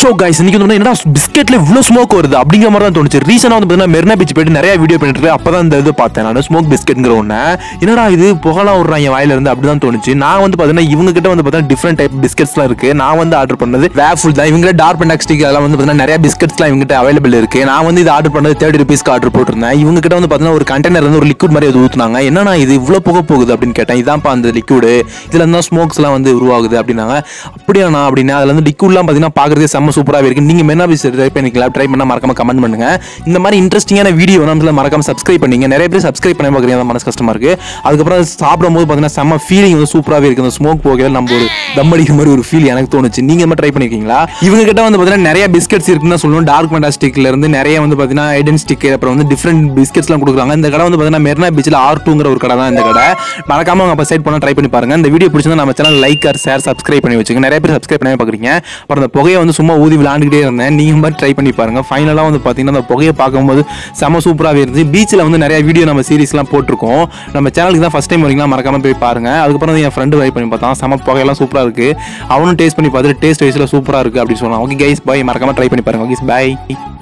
show guys இன்னைக்கு வந்து என்னடா பிஸ்கெட்ல இவ்வளோ ஸ்மோக் வருது அப்படிங்கிற மாதிரி தான் தோணுச்சு ரீசெண்டாக வந்து பார்த்தீங்கன்னா மெரினா பீச் போயிட்டு நிறைய வீடியோ பண்ணிட்டு இருக்கேன் அப்போ தான் இந்த இது பார்த்தேன் நான் ஸ்மோக் பிஸ்கெட்ங்கிற ஒன்று என்னடா இது புகழாக விட்றாங்க என் வாயில இருந்து அப்படி தான் தோணுச்சு நான் வந்து பார்த்தீங்கன்னா இவங்க கிட்ட வந்து பார்த்தீங்கன்னா டிஃப்ரெண்ட் டைப் பிஸ்கெட்ஸ்லாம் இருக்கு நான் வந்து ஆர்டர் பண்ணது வேஃபுல் தான் இவங்க டார்க் பெண்டாக் ஸ்டிக் அதெல்லாம் வந்து பார்த்தீங்கன்னா நிறைய பிஸ்கெட்ஸ்லாம் இவங்ககிட்ட அவைலபிள் இருக்கு நான் வந்து இது ஆர்டர் பண்ணது தேர்ட்டி ருபீஸ்க்கு ஆர்டர் போட்டிருந்தேன் இவங்க கிட்ட வந்து பார்த்தீங்கன்னா ஒரு கண்டெய்னர் வந்து ஒரு லிக்விட் மாதிரி அது ஊற்றுனாங்க என்னன்னா இது இவ்வளோ புகை போகுது அப்படின்னு கேட்டேன் இதான்ப்பா அந்த லிக்விடு இதுல இருந்தால் ஸ்மோக்ஸ்லாம் வந்து உருவாகுது அப்படின்னாங்க அப்படியாண்ணா அப்படின்னா அதுல வந்து லிக்விட்லாம் பார்த்தீங்கன்னா பார்க்கறதே செம்ம சூப்பராகவே இருக்கு நீங்க மெரினா பீச் ட்ரை பண்ணிக்கலாம் ட்ரை பண்ணா மறக்காம கமெண்ட் பண்ணுங்க இந்த மாதிரி இன்ட்ரெஸ்டிங்கான வீடியோ நம்ம மறக்காம சப்ஸ்கிரைப் பண்ணீங்க நிறைய பேர் சப்ஸ்கிரைப் பண்ணி பார்க்குறீங்க அது மனசு கஷ்டமா இருக்கு அதுக்கப்புறம் அது சாப்பிடும்போது பார்த்தீங்கன்னா செம்ம ஃபீலிங் வந்து சூப்பராகவே இருக்கு அந்த ஸ்மோக் போகையில் நம்ம ஒரு தம் அடிக்கிற மாதிரி ஒரு ஃபீல் எனக்கு தோணுச்சு நீங்க இந்த மாதிரி ட்ரை பண்ணிருக்கீங்களா இவங்க கிட்ட வந்து பார்த்தீங்கன்னா நிறைய பிஸ்கெட்ஸ் இருக்குன்னு தான் சொல்லணும் டார்க் மெண்டாஸ்டிக்ல இருந்து நிறைய வந்து பார்த்தீங்கன்னா ஐடன் ஸ்டிக் அப்புறம் வந்து டிஃப்ரெண்ட் பிஸ்கெட்ஸ்லாம் கொடுக்குறாங்க இந்த கடை வந்து பார்த்தீங்கன்னா மெரினா பீச்சில் ஆர் டூங்கிற ஒரு கடை தான் இந்த கடை மறக்காம அவங்க அப்போ சைட் பண்ண ட்ரை பண்ணி பாருங்க இந்த வீடியோ பிடிச்சிருந்தா நம்ம channel like or share subscribe பண்ணி வச்சுங்க நிறைய பேர் சப்ஸ்கிரைப் பண்ணி பார்க்குறீங்க அப்புறம் அந்த புகையை வந்து சும்மா ஊதி விளாண்டுக்கிட்டே இருந்தேன் நீங்க மாதிரி ட்ரை பண்ணி பாருங்க ஃபைனலாக வந்து பார்த்தீங்கன்னா அந்த புகையை பார்க்கும்போது செம சூப்பராகவே இருந்துச்சு பீச்சில் வந்து நிறைய வீடியோ நம்ம சீரிஸ்லாம் போட்டிருக்கோம் நம்ம சேனலுக்கு தான் ஃபஸ்ட் டைம் வரீங்களா மறக்காம போய் பாருங்க அதுக்கப்புறம் வந்து என் ஃப்ரெண்டு ட்ரை பண்ணி பார்த்தான் செம புகையெல்லாம் சூப்பராக இருக்கு அவனும் டேஸ்ட் பண்ணி பார்த்துட்டு டேஸ்ட் வைஸில் சூப்பராக இருக்கு அப்படின்னு சொன்னான் ஓகே கைஸ் பாய் மறக்காம ட்ரை பண்ணி பாருங்க ஓகே பாய்